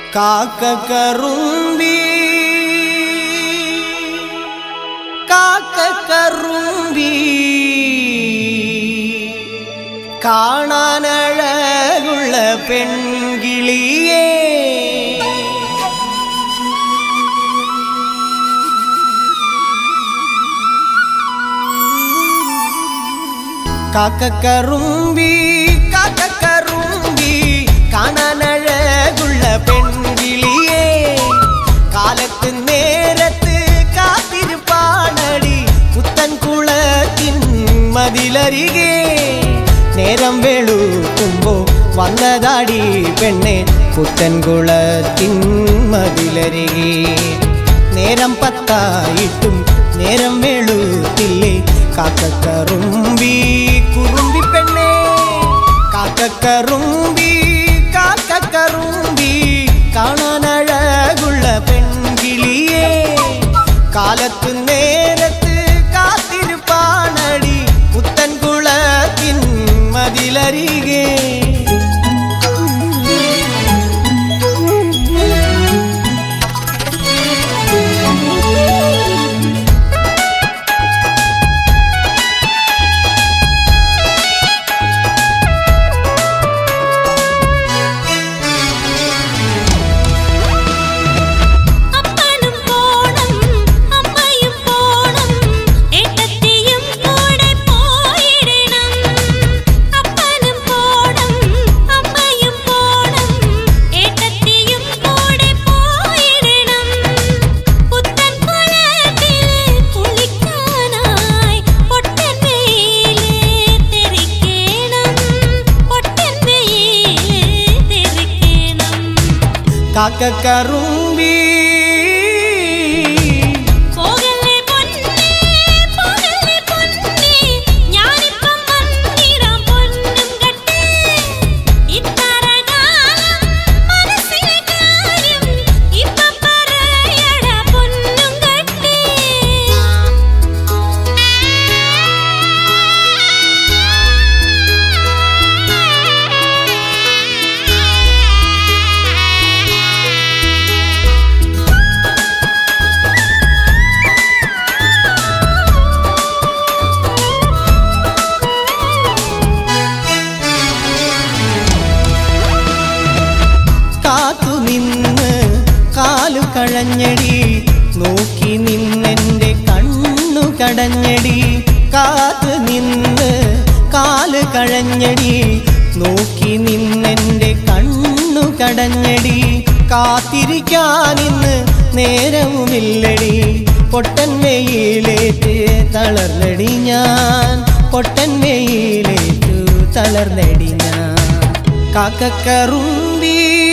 കാക്ക കറുമ്പി കാക്ക കറുമ്പി കാണാനഴകുള്ള പെൺകിളിയേ കാക്കക്കറുമ്പി കാക്കക്കറുമ്പി കാണാനഴകുള്ള പെൺകിളിയേ കാലത്ത് നേരത്ത് കാത്തിരുപ്പാണടി പുത്തൻ കുളത്തിൻ മതിലരികെ നേരം വെളുക്കുമ്പോ വന്നതാടി പെണ്ണെ പുത്തൻ കുളത്തിൻ മതിലരികെ നേരം പത്തായിട്ടും നേരം വെളുത്തില്ലേ കാക്കക്കറുമ്പി കുറുമ്പി പെണ്ണേ കാക്കക്കറുമ്പി കാക്കക്കറുമ്പി കാണാനഴകുള്ള പെൺകിളിയേ കാലത്ത് നേരത്ത് കാത്തിരുപ്പാണടി പുത്തൻ കുളത്തിൻ മതിലരികെ അപ്പനും പോണം അമ്മയും പോണം ഏട്ടത്തിയും കൂടെ പോയിടണം അപ്പനും പോണം അമ്മയും പോണം ഏട്ടത്തിയും കൂടെ പോയിടണം പുത്തൻ കുളത്തിൽ കുളിക്കാനായി പൊട്ടൻ വെയില് തെറിക്കണം പൊട്ടൻ വെയില് തെറിക്കണം കാക്കക്കറുമ്പി പോകല്ലേ പൊന്നേ പോകല്ലേ പൊന്നേ ഞാനിപ്പം വന്നിടാം പൊന്നും കെട്ടേ ഇത്തര കാലം മനസ്സിലെ കാര്യം ഇപ്പം പറയടാ പൊന്നും കെട്ടേ കാത്തു നിന്ന് കാലു കഴഞ്ഞടി നോക്കി നിന്നെന്റെ കണ്ണു കടഞ്ഞടി കാത്തു നിന്ന് കാല് കഴഞ്ഞടി നോക്കി നിന്നെന്റെ കണ്ണു കടഞ്ഞടി കാത്തിരിക്കാനിന്ന് നേരവുമില്ലടി പൊട്ടൻ വെയിലേറ്റ് തളർന്നടി ഞാൻ പൊട്ടൻ വെയിലേറ്റു തളർന്നടി ഞാൻ കാക്കക്കറുമ്പി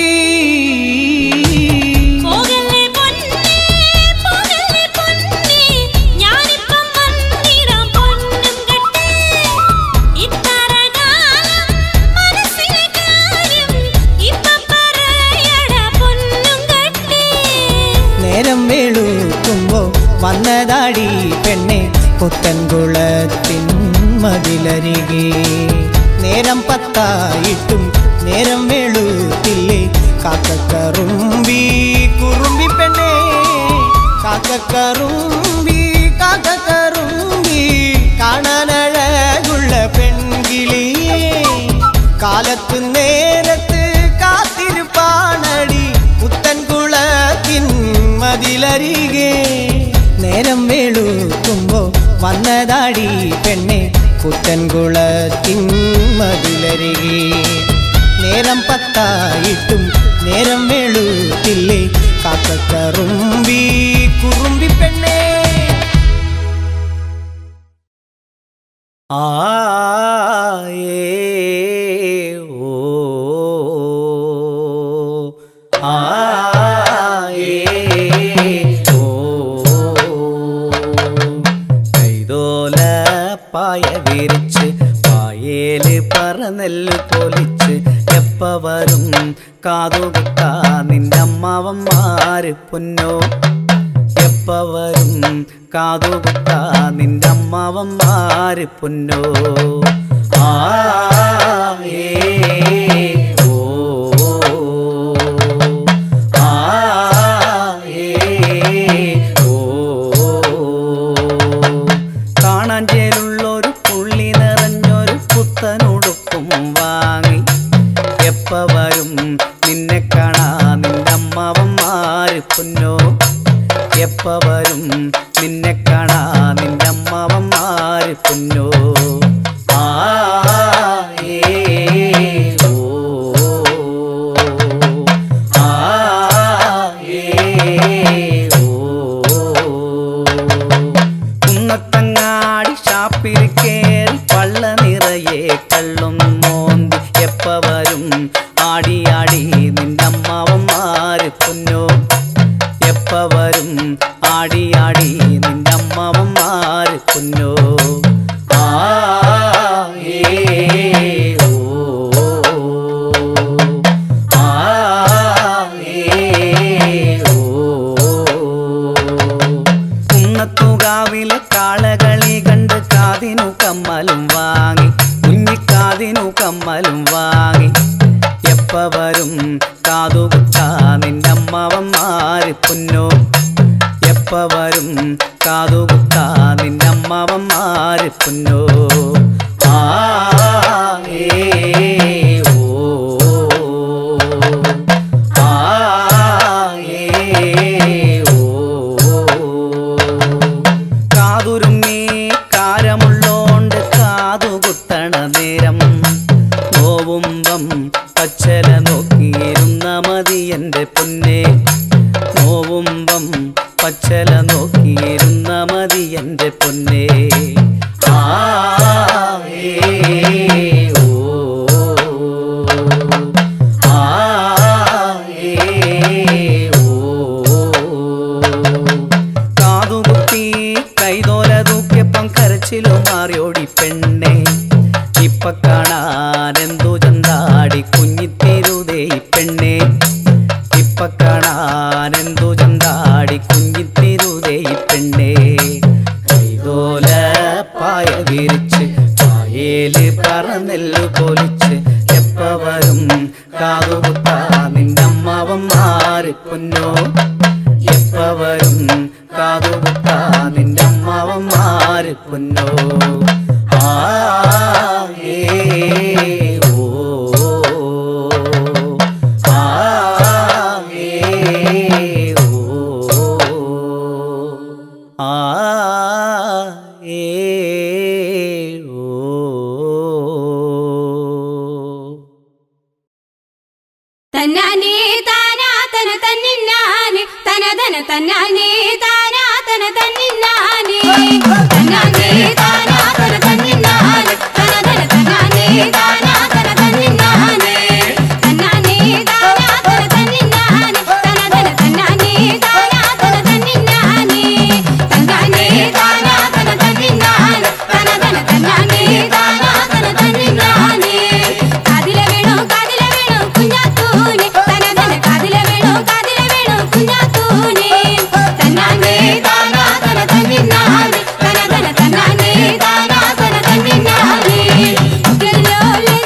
പോകല്ലേ പൊന്നേ പോകല്ലേ പൊന്നേ ഞാനിപ്പം വന്നിടാം പൊന്നും കെട്ടേ ഇത്തര കാലം മനസ്സിലെ കാര്യം ഇപ്പം പറയടാ പൊന്നും കെട്ടേ നേരം വെളുക്കുമ്പോ വന്നതാടി പെണ്ണെ പുത്തൻകുളത്തിൻ മതിലരികെ നേരം പത്തായിട്ടും നേരം വെളുത്തില്ലേ കാക്കക്കറുമ്പി കുറുമ്പി പെണ്ണെ കാക്കക്കറുമ്പി കാക്കക്കറുമ്പി കാണാനഴകുള്ള പെൺകിളിയേ കാലത്ത് നേരത്ത് കാത്തിരുപ്പാണടി പുത്തൻ കുളത്തിൻ മതിലരികെ നേരം വെളുക്കുമ്പോ വന്നതാടി പെണ്ണെ പുത്തൻ കുളത്തിൻ മതിലരികെ നേരം പത്തായിട്ടും നേരം വെളുത്തില്ലേ കാക്കക്കറുമ്പി കുറുമ്പി പെണ്ണേ ആയേ ഓ ആയേ ഓ കൈതോല പായ വിരിച്ച് പായേല് പറന്നെല്ല് പൊലിച്ച് എപ്പ വരും കാതുകുത്താ നിന്റെ അമ്മാവന്മാര് പൊന്നോ എപ്പ വരും കാതുകുത്താ നിന്റെ അമ്മാവന്മാര് പൊന്നോ ആ ഏ, ഓ എപ്പ വരും നിന്നെ കാണാ നിന്റെ അമ്മാവന്മാര് പൊന്നോ എപ്പ വരും നിന്നെ കാണാ നിന്റെ അമ്മാവന്മാര് പൊന്നോ ആ ഏ, ഓ, ആ, ഏ, ഓ. കുന്നത്തങ്ങാടി ഷാപ്പിൽ കേറി പള്ള നിറയെ കള്ളും മോന്തി എപ്പ വരും ആടി ആടി നിന്റെ അമ്മാവന്മാര് പൊന്നോ എപ്പ വരും ആടി ആടി നിന്റെ അമ്മാവന്മാര് പൊന്നോ ആ ഏ, ഓ, ആ, ഏ, ഓ. കുന്നത്തുകാവിലെ കാളകളി കണ്ട് കാതിനു കമ്മലും വാങ്ങി കുഞ്ഞിക്കാതിനു കമ്മലും വാങ്ങി എപ്പ വരും കാതുകുത്താ നിന്റെ അമ്മാവന്മാര് പൊന്നോ എപ്പ വരും കാതുകുത്താ നിന്റെ അമ്മാവന്മാര് പൊന്നോ ആ ഏ, ഓ, ആ, ഏ, ഓ. കാതുരുങ്ങി കാരമുള്ളോണ്ട് കാതുകുത്തണ നേരം നോവുമ്പം പച്ചല നോക്കിയിരുന്ന മതി എൻ്റെ പൊന്നെ നോവുമ്പം പച്ചല നോക്കിയിരുന്ന മതി എൻ്റെ പൊന്നെ ആ ഏ, ഓ, ആ ഏ, ഓ. കാതുകുത്തി കൈതോല തൂക്കിയപ്പം കരച്ചിലും മാറിയോടി പെണ്ണെ ഇപ്പ കാണാൻ എന്തു ചന്താടി കുഞ്ഞിത്തിരുതേ ഈ പെണ്ണെ ഇപ്പ കാണാൻ എന്തു ചന്താടി കുഞ്ഞിത്തിരുതേ ഈ പെണ്ണെ കൈതോല പായ വിരിച്ച് പായേല് പറന്നെല്ലു പൊലിച്ച് എപ്പ വരും കാതുകുത്താ നിന്റെ അമ്മാവന്മാര് പൊന്നോ എപ്പ വരും കാതുകുത്താ നിന്റെ അമ്മാവന്മാര് പൊന്നോ ആ ഏ, ഓ, ആ ഏ, ഓ, ആ ഏ, ഓ. തന്നാനേ താനാ തന തന്നിന്നാനെ തനതന തന്നാനേ താനാ തന തന്നിന്നാനെ തന്നാനേ താനാ തന തന്നിന്നാനെ തനതന തന്നാനേ താനാ തന തന്നിന്നാനെ തന്നാനേ താനാ തന തന്നിന്നാനെ തനതന തന്നാനേ താനാ തന തന്നിന്നാനെ തന്നാനേ താനാ തന തന്നിന്നാനെ തനതന തന്നാനേ താനാ തന തന്നിന്നാനെ കാതില വീണു കാതില വീണു കുഞ്ഞാത്തൂനെ തനതന കാതില വീണു കാതില വീണു കുഞ്ഞാത്തൂനെ തന്നാനേ താനാ തന തന്നിന്നാനെ തനതന തന്നാനേ താനാ തന തന്നിന്നാനെ മുക്കിലോലെ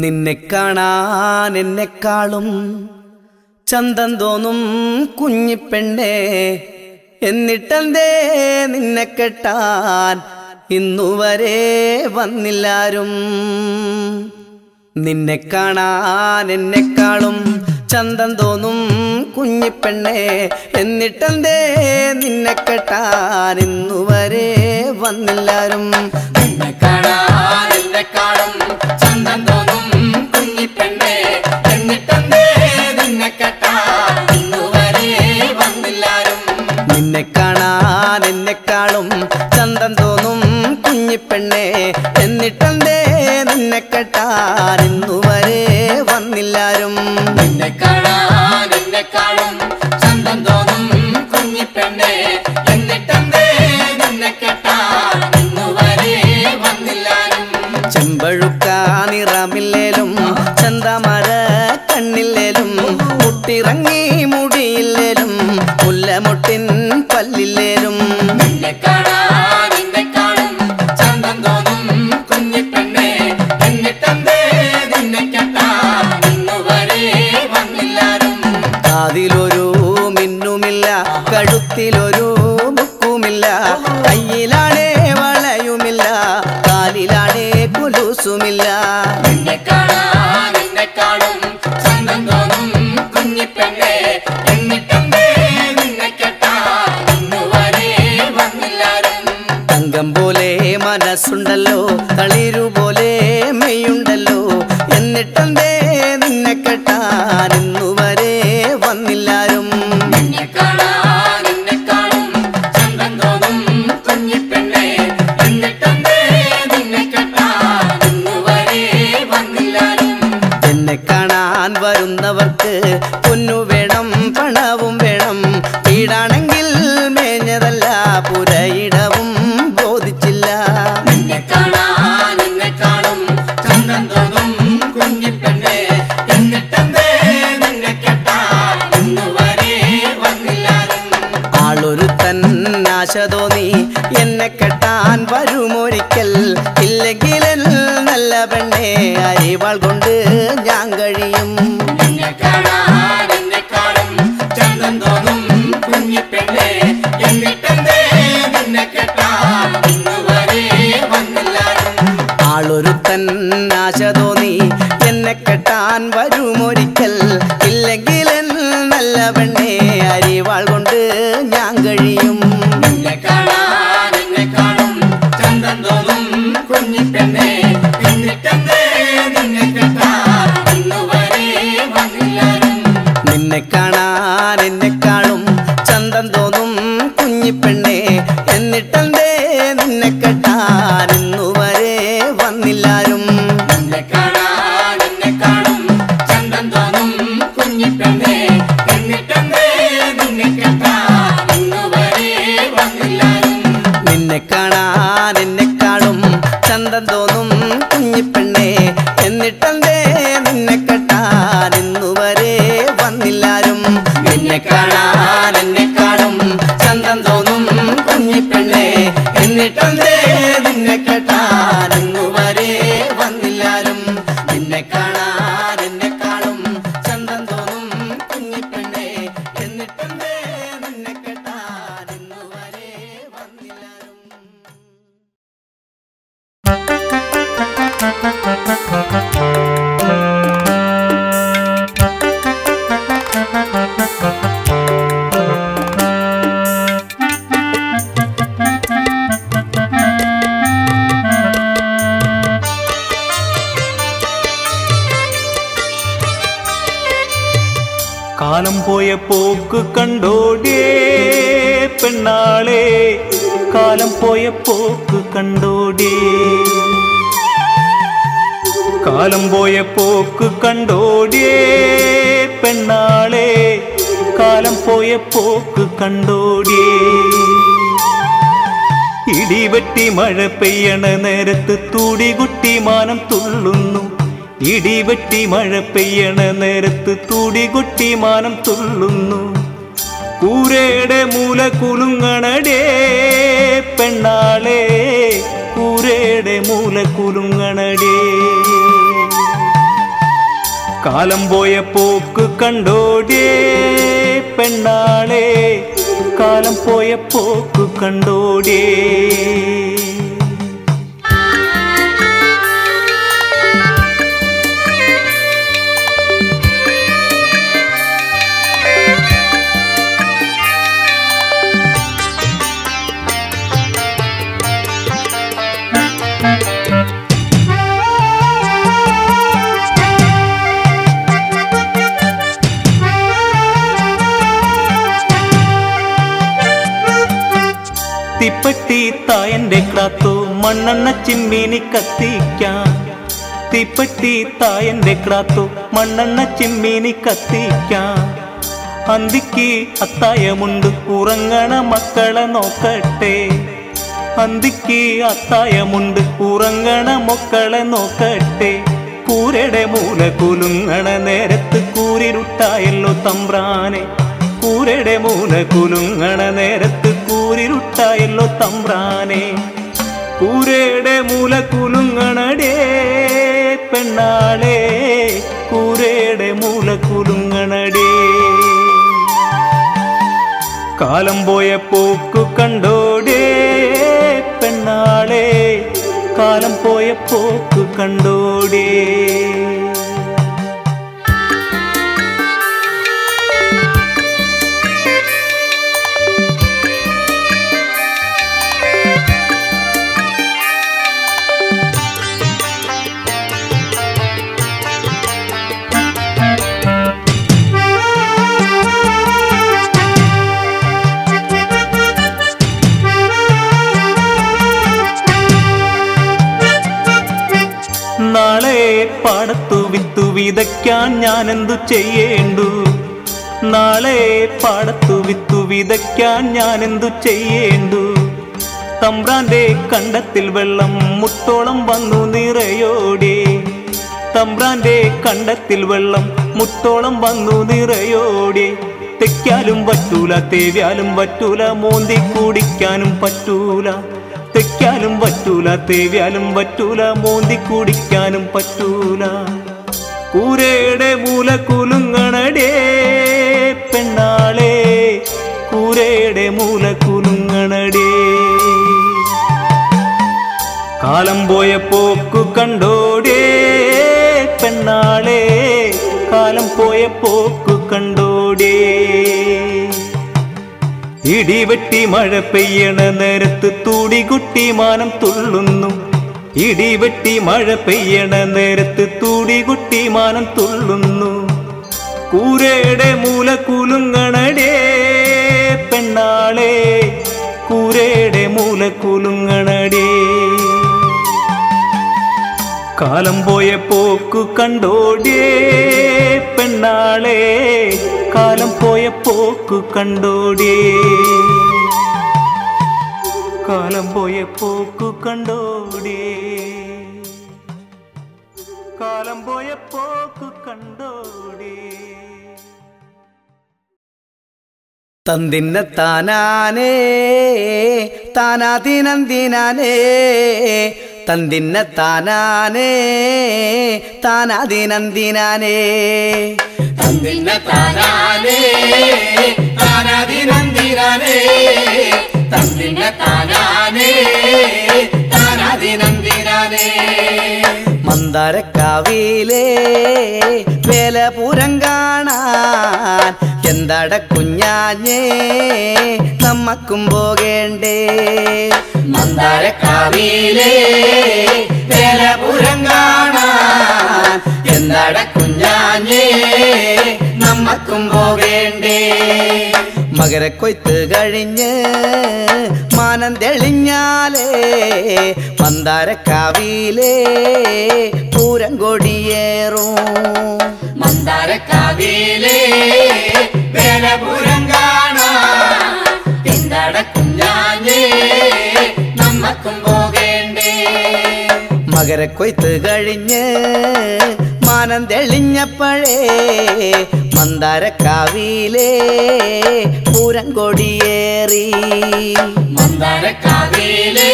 നിന്നെ കാണാൻ എന്നെക്കാളും ചന്തം തോന്നും കുഞ്ഞിപ്പെണ്ണേ എന്നിട്ടെന്തേ നിന്നെ കെട്ടാൻ ഇന്നുവരെ വന്നില്ലാരും നിന്നെ കാണാൻ എന്നെക്കാളും ചന്തം തോന്നും കുഞ്ഞിപ്പെണ്ണേ എന്നിട്ടെന്തേ നിന്നെ കെട്ടാൻ ഇന്നുവരെ വന്നില്ലാരും നിന്നെ കാണാൻ എന്നെക്കാളും ചന്തം തോന്നും കുഞ്ഞിപ്പെണ്ണേ എന്നിട്ടെന്തേ നിന്നെ കെട്ടാൻ ഇന്നുവരെ വന്നില്ലാരും നിന്നെ കാണാൻ എന്നെക്കാളും ചന്തം തോന്നും കുഞ്ഞിപ്പെണ്ണേ എന്നിട്ടെന്തേ നിന്നെ കെട്ടാൻ ഇന്നുവരെ വന്നില്ലാരും നിന്നെ കാണാൻ എന്നെക്കാളും ചന്തം തോന്നും കുഞ്ഞിപ്പെണ്ണേ എന്നിട്ടെന്തേ നിന്നെ കെട്ടാൻ ഇന്നുവരെ വന്നില്ലാരും ചെമ്പഴുക്ക നിറമില്ലേലും ചന്തമര കണ്ണില്ലേലും മുട്ടിറങ്ങി മുടിയില്ലേലും മുല്ലമുട്ടിൻ പല്ലില്ലേലും നിന്നെ കാണാൻ എന്നെക്കാളും ചന്തം തോന്നും കുഞ്ഞിപ്പെണ്ണേ എന്നിട്ടെന്തേ നിന്നെ കെട്ടാൻ ഇന്നുവരെ വന്നില്ലാരും കാതിലൊരു മിന്നുമില്ല കഴുത്തിലൊരു മുക്കുമില്ല കയ്യിലാണേ വളയുമില്ല കാലിലാണേ കുലുസുമില്ല നിന്നെ കാണാൻ എന്നെക്കാളും ചന്തം തോന്നും കുഞ്ഞിപ്പെണ്ണേ എന്നിട്ടെന്തേ നിന്നെ കെട്ടാൻ ഇന്നുവരെ വന്നില്ലാരും തങ്കം പോലെ മനസ്സുണ്ടല്ലോ തളിരു പോലെ മെയ്യുണ്ടല്ലോ എന്നിട്ടെന്തേ നിന്നെ കെട്ടാൻ ഇന്നുവരെ വന്നില്ലാരും നിന്നെ കാണാൻ എന്നെക്കാളും ചന്തം തോന്നും കുഞ്ഞിപ്പെണ്ണേ എന്നിട്ടെന്തേ നിന്നെ കെട്ടാൻ ഇന്നുവരെ വന്നില്ലാരും എന്നെ കാണാൻ വരുന്നവർക്ക് പൊന്നു വേണം പണവും വേണം വീടാണെങ്കിൽ മേഞ്ഞതല്ല പുരയിടവും ബോധിച്ചില്ല നിന്നെ കാണാൻ എന്നെക്കാളും ചന്തം തോന്നും കുഞ്ഞിപ്പെണ്ണേ എന്നിട്ടെന്തേ നിന്നെ കെട്ടാൻ ഇന്നുവരെ വന്നില്ലാരും ആളൊരു ആശ തോന്നി എന്നെ കെട്ടാൻ വരുമൊരിക്കൽ ഇല്ലെങ്കിൽ നല്ല പെണ്ണെ അരിവാൾ കൊണ്ട് ഞാൻ കഴിയും നിന്നെ കാണാൻ എന്നെക്കാളും ചന്തം തോന്നും കുഞ്ഞിപ്പെണ്ണേ എന്നിട്ടെന്തേ നിന്നെ കെട്ടാൻ ഇന്നുവരെ വന്നില്ലാരും ആളൊരു ആശ തോന്നി എന്നെ കെട്ടാൻ വരുമൊരിക്കൽ ഇല്ലെങ്കിൽ നല്ല പെണ്ണെ അരിവാൾ കൊണ്ട് ഞാൻ കഴിയും നിന്നെ കാണാൻ എന്നെക്കാളും ചന്തം തോന്നും കുഞ്ഞിപ്പെണ്ണേ എന്നിട്ടെന്തേ നിന്നെ കെട്ടാൻ ഇന്നുവരെ വന്നില്ലാരും നിന്നെ കാണാൻ എന്നെക്കാളും ചന്തം തോന്നും കുഞ്ഞിപ്പെണ്ണെ എന്നിട്ടെന്തേ നിന്നെ കെട്ടാൻ ഇന്നുവരെ വന്നില്ലാരും നിന്നെ കാണാൻ എന്നെക്കാളും ചന്തം തോന്നും കുഞ്ഞിപ്പെണ്ണേ എന്നിട്ടെന്തേ നിന്നെ കെട്ടാൻ ഇന്നുവരെ വന്നില്ലാരും നിന്നെ കാണാൻ എന്നെക്കാളും ചന്തം തോന്നും കുഞ്ഞിപ്പെണ്ണെ എന്നിട്ടെന്തേ നിന്നെ കെട്ടാൻ ഇന്നുവരെ വന്നില്ലാരും നിന്നെ കാണാൻ എന്നെക്കാളും ചന്തം തോന്നും കുഞ്ഞിപ്പെണ്ണെ എന്നിട്ടെന്തേ നിന്നെ കെട്ടാൻ ഇന്നുവരെ വന്നില്ലാരും നിന്നെ കാണാൻ എന്നെക്കാളും ചന്തം തോന്നും കുഞ്ഞിപ്പെണ്ണെ എന്നിട്ടെന്തേ നിന്നെ കെട്ടാൻ ഇന്നുവരെ വന്നില്ലാരും കാലം പോയ പോക്ക് കണ്ടോടിയേ പെണ്ണാളെ കാലം പോയ പോക്ക് കണ്ടോടിയേ കാലം പോയ പോക്ക് കണ്ടോടിയേ പെണ്ണാളെ കാലം പോയ പോക്ക് കണ്ടോടിയേ ഇടിവെട്ടി മഴ പെയ്യണ നേരത്ത് തുടികുട്ടി മാനം തുള്ളുന്നു ഇടിവെട്ടി മഴ പെയ്യണ നേരത്ത് തുടികുട്ടി മാനം തുള്ളുന്നു കൂരയുടെ മൂല കുലുങ്ങണടേ പെണ്ണാളെ കൂരയുടെ മൂല കുലുങ്ങണടേ കാലം പോയ പോക്ക് കണ്ടോടേ പെണ്ണാളെ കാലം പോയ പോക്ക് കണ്ടോടേ തീപ്പെട്ടി തായന്റെ ക്രാത്തു മണ്ണെണ്ണ ചിമ്മിനി കത്തിക്കാം തീപ്പെട്ടി തായന്റെ ക്രാത്തു മണ്ണെണ്ണ ചിമ്മിനി കത്തിക്കാം അന്തിക്ക് അത്തായമുണ്ട് ഉറങ്ങണ മക്കളെ നോക്കട്ടെ അന്തിക്ക് അത്തായമുണ്ട് ഉറങ്ങണ മക്കളെ നോക്കട്ടെ കൂരയുടെ മൂല കുലുങ്ങണ നേരത്ത് കൂരിരുട്ടായല്ലോ തമ്പ്രാനെ കൂരയുടെ മൂല കുലുങ്ങണ നേരത്ത് കൂരിരുട്ടായല്ലോ തമ്പ്രാനെ കൂരയുടെ മൂല കുലുങ്ങണടേ പെണ്ണാളെ കൂരയുടെ മൂല കുലുങ്ങണടേ കാലം പോയ പോക്കു കണ്ടോടേ പെണ്ണാളെ കാലം പോയ പോക്കു കണ്ടോടേ നാളെ പാടത്തു വിത്തു വിതയ്ക്കാൻ ഞാൻ എന്തു ചെയ്യേണ്ടു നാളെ പാടത്തു വിത്തു വിതയ്ക്കാൻ ഞാൻ എന്തു ചെയ്യേണ്ടു തമ്പ്രാന്റെ കണ്ടത്തിൽ വെള്ളം മുട്ടോളം വന്നു നിറയോടെ തമ്പ്രാന്റെ കണ്ടത്തിൽ വെള്ളം മുട്ടോളം വന്നു നിറയോടെ തെക്കാലും പറ്റൂല തേവ്യാലും പറ്റൂല മോന്തി കുടിക്കാനും പറ്റൂല തെക്കാലും പറ്റൂല തേവ്യാലും പറ്റൂല മോന്തി കുടിക്കാനും പറ്റൂല കൂരയുടെ മൂല കുലുങ്ങണടേ പെണ്ണാളെ കൂരയുടെ മൂല കുലുങ്ങണടേ കാലം പോയ പോക്കു കണ്ടോടേ പെണ്ണാളെ കാലം പോയ പോക്കു കണ്ടോടേ ഇടിവെട്ടി മഴ പെയ്യണ നേരത്ത് തൂടികുട്ടി മാനം തുള്ളുന്നു ഇടിവെട്ടി മഴ പെയ്യണ നേരത്ത് തൂടികുട്ടി മാനം തുള്ളുന്നു കൂരയുടെ മൂല കുലുങ്ങണടേ പെണ്ണാളെ കൂരയുടെ മൂല കുലുങ്ങണടേ കാലം പോയ പോക്കു കണ്ടോടേ പെണ്ണാളെ കാലം പോയ പോക്കു കണ്ടോടേ കാലം പോയ പോക്കു കണ്ടോടേ കാലം പോയ പോക്കു കണ്ടോടേ തന്തിന്ന താനാനേ താനാതിനന്തിനാനേ തന്തിന്ന താനാനേ താനാതിനന്തിനാനേ തന്നിന്ന താനാനേ താനാദിനന്ദിനാനേ തന്നിന്ന താനാനേ താനാദിനന്ദിനാനേ മന്ദാരക്കാവിലേ വേലപുരം കാണാൻ എന്താട കുഞ്ഞാഞ്ഞേ നമ്മക്കും പോകേണ്ടേ മന്ദാരക്കാവിലേ വേലപുരം കാണാൻ എന്താട കുഞ്ഞാഞ്ഞേ നമ്മക്കും പോകേണ്ടേ മകരക്കൊയ്ത്ത് കഴിഞ്ഞ് മാനം തെളിഞ്ഞാലേ മന്ദാരക്കാവിലേ പൂരം കൊടിയേറും മന്ദാരക്കാവിലേ വേലപുരം കാണാൻ എന്താട കുഞ്ഞാഞ്ഞേ നമ്മക്കും പോകേണ്ടേ മകരക്കൊയ്ത്ത് കഴിഞ്ഞ് മാനം തെളിഞ്ഞപ്പോഴേ മന്ദാരക്കാവിലേ പൂരം കൊടിയേറി മന്ദാരക്കാവിലേ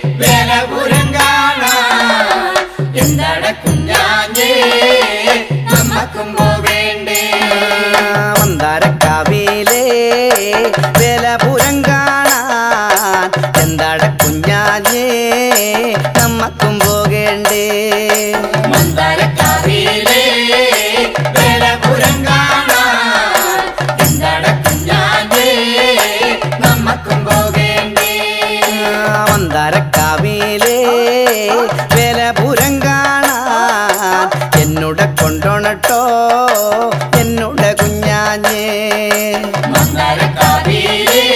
വേലപുരം കാണാൻ എന്താട കുഞ്ഞാഞ്ഞേ നമ്മക്കും പോകേണ്ടേ മന്ദാരക്കാവിലെ വേലപുരം കാണാൻ എന്താട കുഞ്ഞാഞ്ഞേ നമ്മക്കും പോകേണ്ടേ മന്ദാരക്കാവിലെ വേലപുരം കാണാൻ എന്താട കുഞ്ഞാഞ്ഞേ നമ്മക്കും പോകേണ്ടേ മന്ദാരക്കാവിലെ വേലപുരം കാണാൻ എന്നോട് കൊണ്ടോണട്ടോ എന്നോട് കുഞ്ഞാഞ്ഞേ മന്ദാരക്കാവിലെ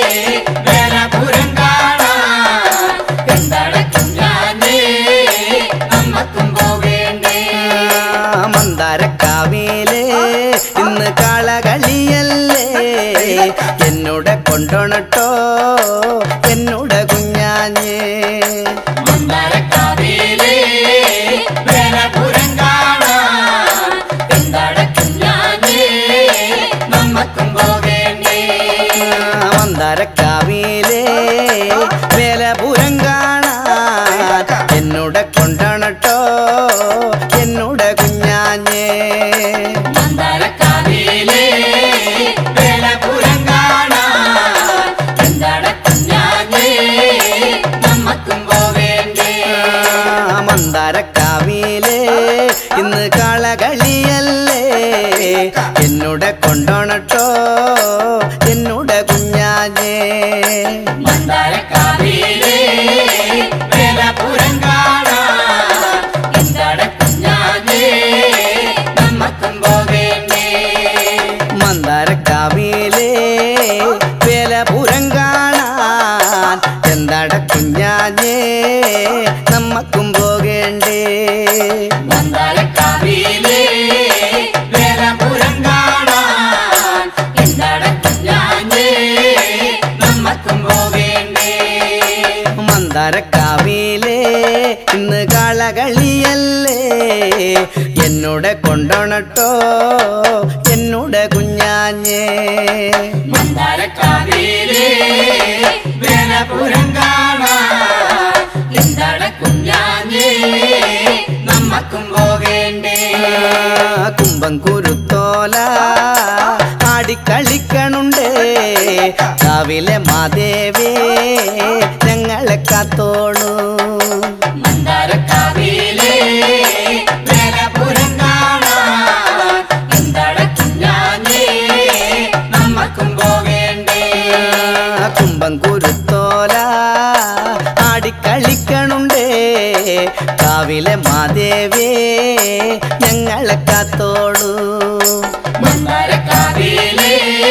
വേലപുരം കാണാൻ എന്താട കുഞ്ഞാഞ്ഞേ നമ്മക്കും പോകേണ്ടേ മന്ദാരക്കാവിലെ ഇന്ന് കാളകളിയല്ലേ എന്നോട് കൊണ്ടോണട്ടോ എന്നോട് കുഞ്ഞാഞ്ഞേ മന്ദാരക്കാവിലെ വേലപുരം കാണാൻ എന്താട കുഞ്ഞാഞ്ഞേ നമ്മക്കും പോകേണ്ടേ മന്ദാരക്കാവിലെ വേലപുരം കാണാൻ എന്നോട് കൊണ്ടോണട്ടോ എന്നോട് കുഞ്ഞാഞ്ഞേ മന്ദാരക്കാവിലെ വേലപുരം കാണാൻ എന്താട കുഞ്ഞാഞ്ഞേ നമ്മക്കും പോകേണ്ടേ മന്ദാരക്കാവിലെ ഇന്ന് കാളകളിയല്ലേ എന്നോട് കൊണ്ടോണട്ടോ എന്നോട് കുഞ്ഞാഞ്ഞേ മന്ദാരക്കാവിലെ വേലപുരം കാണാൻ എന്താട കുഞ്ഞാഞ്ഞേ നമ്മക്കും പോകേണ്ടേ മന്ദാരക്കാവിലെ വേലപുരം കാണാൻ എന്താട കുഞ്ഞാഞ്ഞേ നമ്മക്കും പോകേണ്ടേ മന്ദാരക്കാവിലെ വേലപുരം കാണാൻ എന്താട കുഞ്ഞാഞ്ഞേ നമ്മക്കും പോകേണ്ടേ മന്ദാരക്കാവിലെ ഇന്ന് കാളകളിയല്ലേ എന്നോട് കൊണ്ടോണട്ടോ എന്നോട് കുഞ്ഞാഞ്ഞേ മന്ദാരക്കാവിലെ വേലപുരം കാണാൻ എന്താട കുഞ്ഞാഞ്ഞേ നമ്മക്കും പോകേണ്ടേ കുംഭം കുരുത്തോല ആടിക്കളിക്കണുണ്ട് രാവിലെ മാദേവേ ഞങ്ങളെ കാത്തോണു മന്ദാരക്കാവിലെ വേലപുരം കാണാൻ എന്താട കുഞ്ഞാഞ്ഞേ നമ്മക്കും പോകേണ്ടേ കുംഭം കുരുത്തോല ആടിക്കളിക്കണുണ്ട് രാവിലെ മാദേവേ ഞങ്ങളെ കാത്തോളൂ മന്ദാരക്കാവിലെ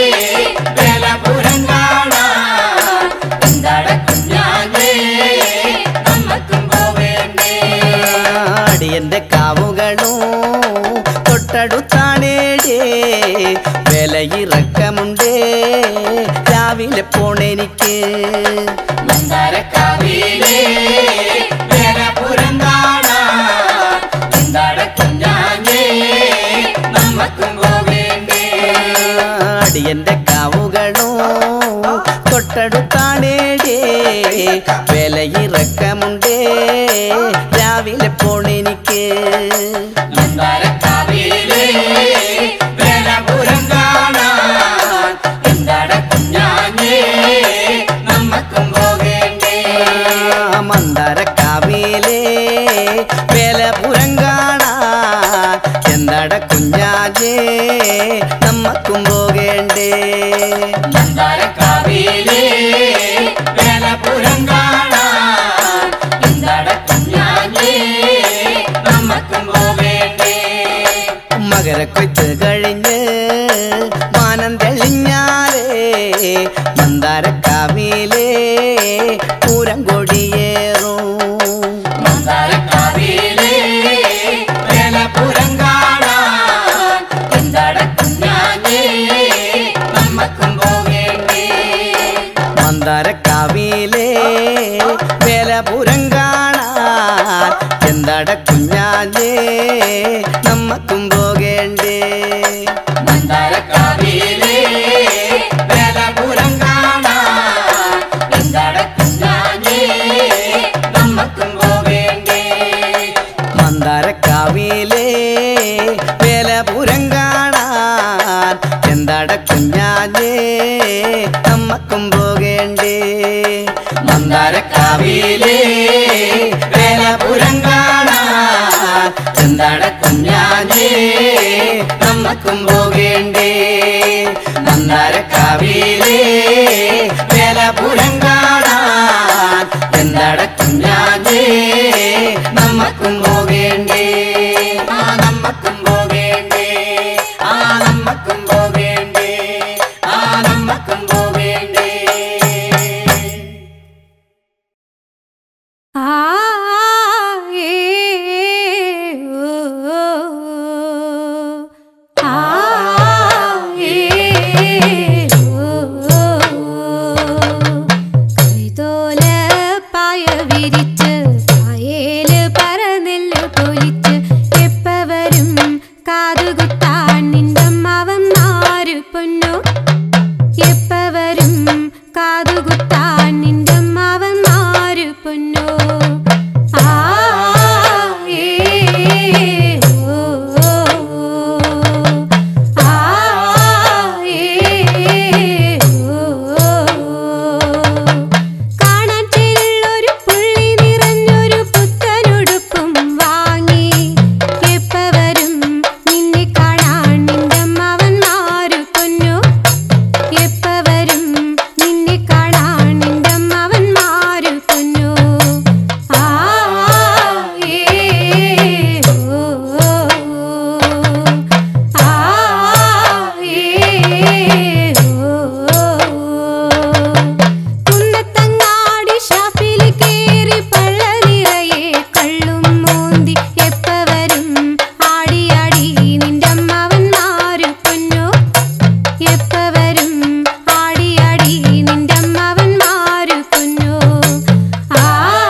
വേലപുരം കാണാൻ എന്താട കുഞ്ഞാഞ്ഞേ നമ്മക്കും പോകേണ്ടേ അടിയന്റെ കാവുകളും തൊട്ടടുത്താണേടേ വിലയിറക്കമുണ്ട് രാവിലെ പോണെനിക്ക് മന്ദാരക്കാവിലെ വേലപുരം കാണാൻ എന്താട കുഞ്ഞാഞ്ഞേ നമ്മക്കും പോകേണ്ടേ അടിയന്റെ കാവുകളും തൊട്ടടുത്താണേടേ വിലയിറക്കമുണ്ട് രാവിലെ പോണെനിക്ക് മന്ദാരക്കാവിലെ വേലപുരം കാണാൻ എന്താട കുഞ്ഞാഞ്ഞേ നമ്മക്കും പോകേണ്ടേ മന്ദാരക്കാവിലെ വേലപുരം കാണാൻ എന്താട കുഞ്ഞാജേ നമ്മക്കും പോകേണ്ടേ മന്ദാരക്കാവിലെ വേലപുരം കാണാൻ എന്താട കുഞ്ഞാഞ്ഞേ നമ്മക്കും പോകേണ്ടേ മകരക്കൊയ്ത്ത് കഴിഞ്ഞ് മാനം തെളിഞ്ഞാലേ മന്ദാരക്കാവിലെ പൂരം കൊടിയേറും മന്ദാരക്കാവിലെ വേലപുരം കാണാൻ എന്താട കുഞ്ഞാഞ്ഞേ നമ്മക്കും പോകേണ്ടേ മന്ദാരക്കാവിലെ വേലപുരം കാണാൻ എന്താട കുഞ്ഞാഞ്ഞേ നമ്മക്കും പോകേണ്ടേ മന്ദാരക്കാവിലെ വേലപുരം കാണാൻ എന്താട കുഞ്ഞാഞ്ഞേ നമ്മക്കും പോകേണ്ടേ മന്ദാരക്കാവിലെ വേല വേലപുരം കാണാൻ എന്താട കുഞ്ഞാലേ നമ്മക്കും പോകേണ്ടേ മന്ദാരക്കാവിലേ വേലപുരം കാണാൻ ചെന്തട കുഞ്ഞാലേ നമ്മക്കും പോകേണ്ടേ മന്ദാരക്കാവിലേ വേലപുരം കാണാൻ ചെന്തട കുഞ്ഞാലേ നമ്മക്കും പോകേണ്ടേ ആ നമ്മക്കും പോകേണ്ടേ ആ നമ്മക്കും പോകേണ്ടേ ആ നമ്മക്കും പോകേണ്ടേ ആ ഏ ഓ ആ ഏ ഓ കൈതോല പായ വിരിച്ച് പായേല് പറന്നെല്ല് പൊലിച്ച് എപ്പവരും കാതുകുത്താൻ നിന്റെ മാവൻ മാരു പൊന്നു എപ്പവരും കാതുകുത്താൻ നിന്റെ മാവൻ മാരു പൊന്നു ആ ഏ ഓ ആ ഏ ഓ കാണാൻ ചെല്ലൊരു പുള്ളി നിറഞ്ഞൊരു പുത്തനുടുപ്പും വാങ്ങി എപ്പവരും നിന്നെ കാണാൻ നിന്റെ മാവൻ മാരു പൊന്നു എപ്പവരും നിന്നെ കാണാൻ നിന്റെ മാവൻ മാരു പൊന്നു ആ ഏ ഓ ആ ഏ ഓ കുന്നത്തങ്ങാടി ഷാപ്പിൽ കേറി പള്ള നിറയെ കള്ളും മോന്തി എപ്പവരും ആടി ആടി നിന്റെ അമ്മാവൻ മാരു പൊന്നു എപ്പവരും ആടി ആടി നിന്റെ അമ്മാവൻ മാരു പൊന്നു ആ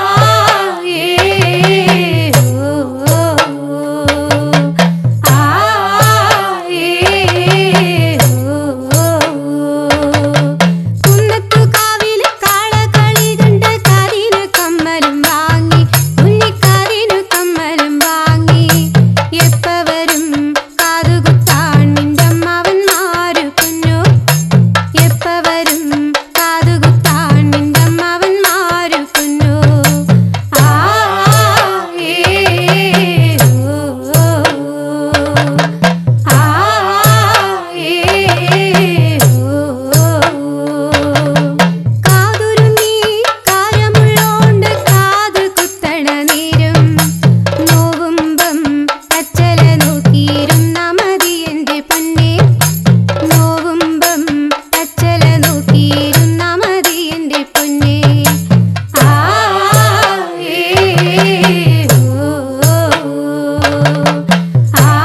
ഏ ഓ ആ ഏ ഓ കുന്നത്തുകാവിലെ കാളകളി കണ്ട് കാതിനു കമ്മലും വാങ്ങി കുഞ്ഞിക്കാതിനു കമ്മലും വാങ്ങി എപ്പവരും കാതുകുത്താൻ നിന്റെ അമ്മാവൻ മാരു കുഞ്ഞു എപ്പവരും കാതുകുത്താൻ നിന്റെ അമ്മാവൻ മാരു കുഞ്ഞു ആ ഏ ഓ ആ ഏ ഓ കാതുരുങ്ങി കാരമുള്ളോണ്ട് കാത് കുത്തണ നേരം നോവുമ്പം പച്ചല നോക്കിയിരുന്ന മതി എൻ്റെ പൊന്നെ നോവുമ്പം പച്ചല നോക്കിയിരുന്ന മതി എൻ്റെ പൊന്നെ ആ ഏ ഓ ആ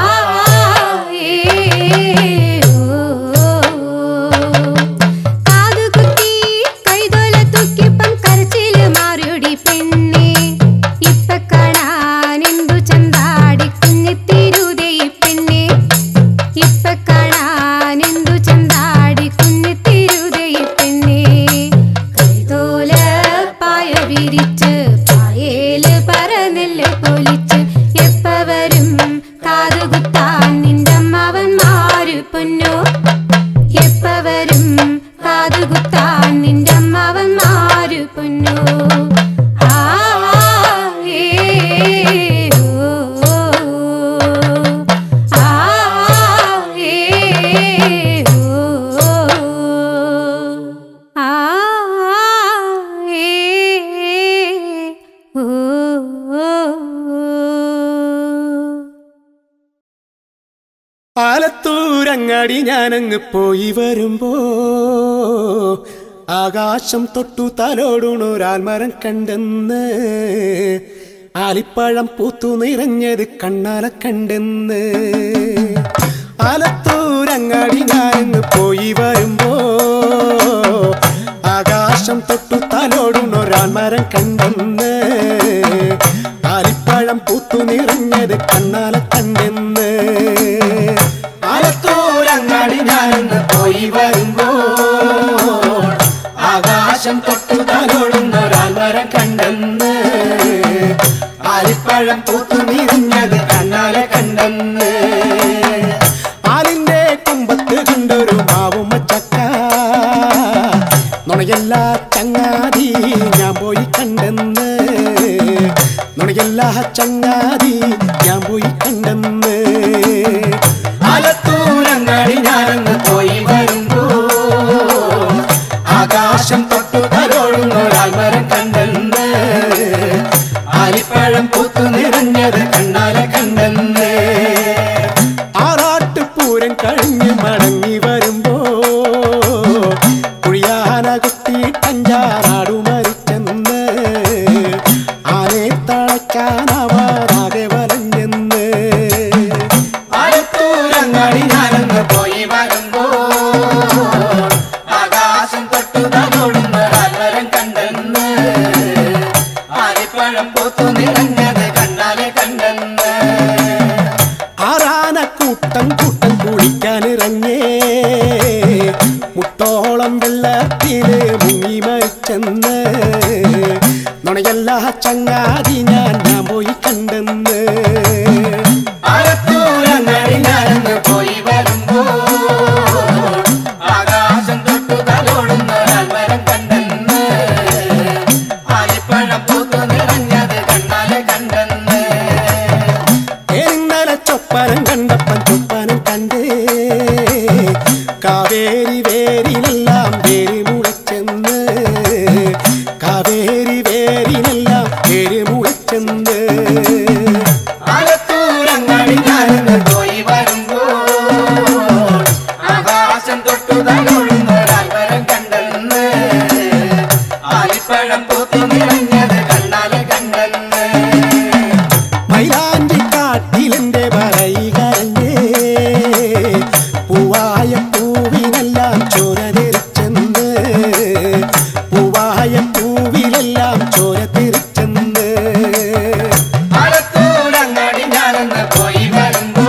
ഏ ഓ കാതുകുത്തി കൈതൊല തൂക്കിപ്പം കരച്ചില് മാറിയൊടി പെണ്ണെ ഇപ്പ കാണാൻ എന്തു ചന്താടി കുഞ്ഞിത്തിരുതേ പെണ്ണെ ഇപ്പ കാണാൻ എന്തു ചന്താടി കുഞ്ഞിത്തിരുതേ പെണ്ണെ കൈതോല പായ വിരിച്ച് പായേല് പറന്നെല്ല് പൊലിച്ച് എപ്പവരും കാതുകുത്താൻ നിന്റെ അമ്മാവൻ മാരു പൊന്നു എപ്പവരും കാതുകുത്താൻ നിന്റെ അമ്മാവൻ മാരു പൊന്നു ആ ഏ ഓ ആ ഏ ഓ ആ ഏ ഓ ആലത്തൂരങ്ങാടി ഞാനങ്ങ് പോയി വരുമ്പോ ആകാശം തൊട്ടു തലോടുണൊരാൽമരം കണ്ടെന്ന് ആലിപ്പഴം പൂത്തു നിറഞ്ഞത് കണ്ണാല കണ്ടെന്ന് ആലത്തൂരങ്ങാടി ഞാനങ്ങ് പോയി വരുമ്പോ ആകാശം തൊട്ടു തലോടുണൊരാൽമരം കണ്ടെന്ന് ആലിപ്പഴം പൂത്തു നിറഞ്ഞത് കണ്ണാല കണ്ടെന്ന് ആലത്തൂരങ്ങാടി ഞാനങ്ങ് പോയി വരുമ്പോ ആകാശം തൊട്ടു തലോടുന്നൊരാൽമരം കണ്ടെന്ന് ആലിപ്പഴം പൂത്തു നിറഞ്ഞത് കണ്ണാല കണ്ടെന്ന് ആലിന്റെ കൊമ്പത്ത് കണ്ടൊരു മാവും ചക്ക നുണയല്ല ചങ്ങാതി ഞാൻ പോയി കണ്ടെന്ന് നുണയല്ല ചങ്ങാതി ഞാൻ പോയി കണ്ടെന്ന് ആലത്തൂരങ്ങാടി ഞാനങ്ങ് പോയി വരുമ്പോ ആകാശം തൊട്ടു തലോടുന്നൊരാൽമരം കണ്ടെന്ന് ആലിപ്പഴം പൂത്തു നിറഞ്ഞത് കണ്ണാലെ കണ്ടെന്ന് ആറാട്ടുപൂരം കഴിഞ്ഞ് മടങ്ങി വരുമ്പോ കുഴിയാന കുത്തി അഞ്ചാറാടു മരിച്ചെന്ന് ആനെ തളയ്ക്കാനവാറാകെ വലഞ്ഞെന്ന് ആലത്തൂരങ്ങാടി ഞാനങ്ങ് പോയി വരുമ്പോ ആകാശം തൊട്ടു തലോടുന്നൊരാൽമരം കണ്ടെന്ന് ആലിപ്പഴം പൂത്തു നിറഞ്ഞത് കണ്ണാലെ കണ്ടെന്ന് ആറാന കൂട്ടം കൂട്ടം കുളിക്കാനിറങ്ങേ മുട്ടോളം വെള്ളത്തില് മുങ്ങി മരിച്ചെന്ന് നുണയല്ല ചങ്ങാതി ഞാൻ ഞാൻ പോയി കണ്ടെന്ന് ആലത്തൂരങ്ങാടി ഞാനങ്ങ് പോയി വരുമ്പോ ആകാശം തൊട്ടു തലോടുന്നൊരാൽമരം കണ്ടെന്ന് ആലിപ്പഴം പൂത്തു നിറഞ്ഞത് കണ്ണാലെ കണ്ടെന്ന് ഇന്നലെ ചൊപ്പനം കണ്ടപ്പൻ ചൊപ്പനം കണ്ടേ കാവേരി വേരിലെല്ലാം വേരി മുളച്ചെന്ന് കാവേരി വേരിലെല്ലാം വേരി മുളച്ചെന്ന് ആലത്തൂരങ്ങാടി ഞാനങ്ങ് പോയി വരുമ്പോ ആകാശം തൊട്ടു തലോടുന്നൊരാൽമരം കണ്ടെന്ന് ആലിപ്പഴം പൂത്തു നിറഞ്ഞത് കണ്ണാലെ കണ്ടെന്ന് മൈലാഞ്ചി കാട്ടിലെന്റെ പറയി കരഞ്ഞേ പൂവായ പൂവിനെല്ലാം ചോര തിരിച്ചെന്ന് പൂവായ പൂവിലെല്ലാം ചോര തിരിച്ചെന്ന് ആലത്തൂരങ്ങാടി ഞാനന്ന് പോയി വരുമ്പോ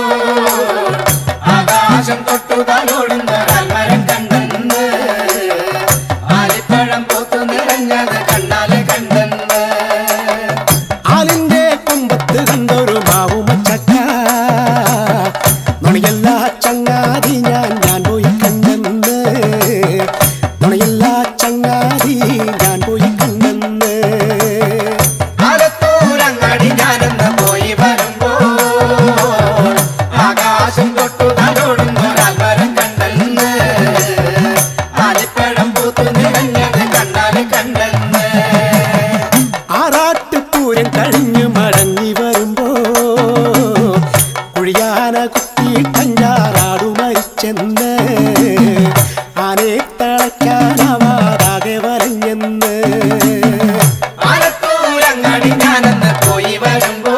ആകാശം തൊട്ടു തലോടുന്നൊരാൽമരം കണ്ടെന്ന് ആലിപ്പഴം പൂത്തു നിറഞ്ഞത് കണ്ണാലെ കണ്ടെന്ന് ആലിന്റെ കൊമ്പത്ത് കണ്ടൊരു മാവുമച്ചക്ക നുണയല്ല ചങ്ങാതി ഞാൻ ഞാൻ പോയി കണ്ടെന്ന് നുണയല്ല ചങ്ങാതി ഞാൻ പോയി കണ്ടെന്ന് ആലത്തൂരങ്ങാടി ഞാനന്ന് പോയി വരുമ്പോ ആകാശം തൊട്ടു തലോടുന്നൊരാൽമരം കണ്ടെന്ന് ആലിപ്പഴം പൂത്തു നിറഞ്ഞത് കണ്ണാലെ കണ്ടെന്ന് ആറാട്ടുപൂരം കഴിഞ്ഞ് മടങ്ങി വരുമ്പോ കുഴിയാന കുത്തി കഞ്ചാറാടു മരിച്ചെന്ന് ആനെ തളയ്ക്കാനവാറാകെ വരഞ്ഞെന്ന് ആലത്തൂരങ്ങാടി ഞാനന്ന് പോയി വരുമ്പോ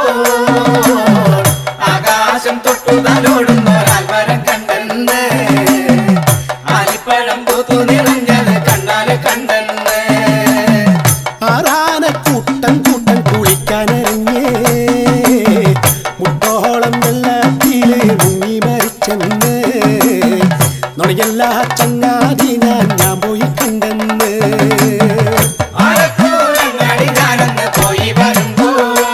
ആകാശം തൊട്ടു തലോടുന്നൊരാൽമരം കണ്ടെന്ന് ആലിപ്പഴം പൂത്തു നിറഞ്ഞത് കണ്ണാലെ കണ്ടെന്ന് ആറാന കൂട്ടം കൂട്ടം കുളിക്കാനിറങ്ങേ മുട്ടോളം വെള്ളത്തില് മുങ്ങി മരിച്ചെന്ന് നുണയല്ല ചങ്ങാതി ഞാൻ ഞാൻ പോയി കണ്ടെന്ന് ആലത്തൂരങ്ങാടി ഞാനന്ന് പോയി വരുമ്പോ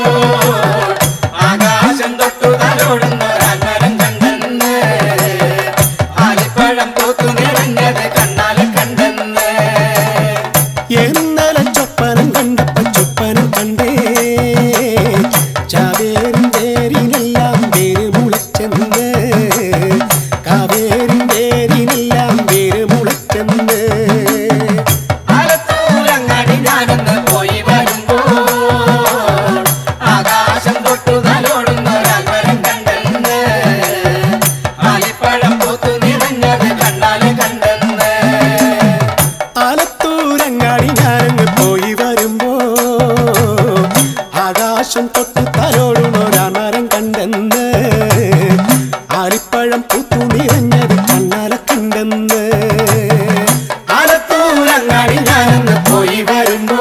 ആകാശം തൊട്ടു തലോടുന്നൊരാൽമരം കണ്ടെന്ന് ആലിപ്പഴം പൂത്തു നിറഞ്ഞത് കണ്ണാലെ കണ്ടെന്ന് എന്നലെ ചൊപ്പനം കണ്ടപ്പ ചൊപ്പനം കണ്ടേ ചാവേരും വേരിനെല്ലാം വേര് മുളച്ചെന്ന് കാവേരും വേരിനെല്ലാം വേര് മുളച്ചെന്ന് ആലത്തൂരങ്ങാടി ഞാനന്ന് പോയി വരുമ്പോ ആകാശം തൊട്ടു തലോടുന്നൊരാൽമരം കണ്ടെന്ന് ആലിപ്പഴം പൂത്തു നിറഞ്ഞത് കണ്ണാലെ കണ്ടെന്ന് ആലത്തൂരങ്ങാടി ഞാനങ്ങ് പോയി വരുമ്പോ ആകാശം തൊട്ട് തലോടുന്നൊരാമരം കണ്ടെന്ന് ആലിപ്പഴം പൂത്തു നിറഞ്ഞത് കണ്ണാല കണ്ടെന്ന് ആലത്തൂരങ്ങാടി ഞാനന്ന് പോയി വരുമ്പോ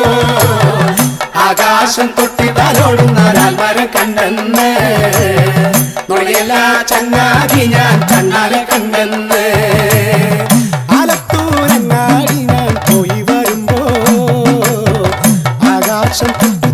ആകാശം തൊട്ടി തലോടുന്നൊരാൽമരം കണ്ടെന്ന് നുണയല്ല ചങ്ങാതി ഞാൻ കണ്ണാലെ കണ്ടെന്ന് ആലത്തൂരങ്ങാടി ഞാൻ പോയി വരുമ്പോ ആകാശം തൊട്ട്